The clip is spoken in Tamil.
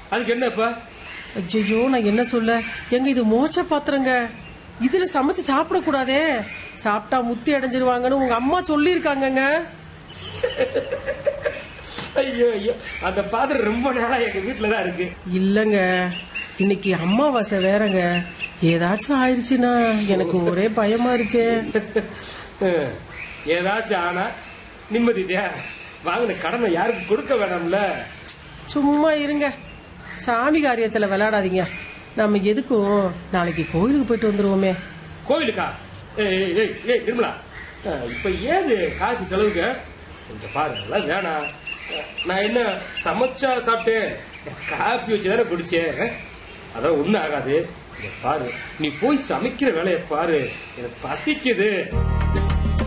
அதுக்கு என்ன இப்ப ஐயோ நான் என்ன சொல்ல எங்க இது மோச்ச பாத்திரங்க இதுல சமைச்சு சாப்பிடக்கூடாதே சாப்பிட்டா முத்தி அடைஞ்சிருவாங்கன்னு உங்க அம்மா சொல்லியிருக்காங்கங்க ஐயோ ஐயோ அந்த பாத்திரம் ரொம்ப நாளா எங்க வீட்டுல தான் இருக்கு இல்லங்க இன்னைக்கு அம்மாவாசை வேறங்க ஏதாச்சும் ஆயிடுச்சுன்னா எனக்கு ஒரே பயமா இருக்கே அஹ், ஏதாச்சும் ஆனா நிம்மதியா வாங்கின கடனை யாருக்கு கொடுக்க வேணாம்ல சும்மா இருங்க சாமி காரியத்துல விளையாடாதீங்க நம்ம எதுக்கும் நாளைக்கு கோயிலுக்கு போயிட்டு வந்துருவோமே கோவிலுக்கா ஏய் ஏய், ஏய் ஏய் நிர்மலா அஹ், இப்ப ஏது காசு செலவுக்கு கொஞ்சம் பாரு அதெல்லாம் வேணாம் அஹ், நான் என்ன சமைச்சா சாப்பிட்டேன் காப்பி வச்சு தானே குடிச்சேன் அஹ், அதெல்லாம் ஒண்ணும் ஆகாது இங்க பாரு நீ போய் சமைக்கிற வேலையை பாரு எனக்கு பசிக்குது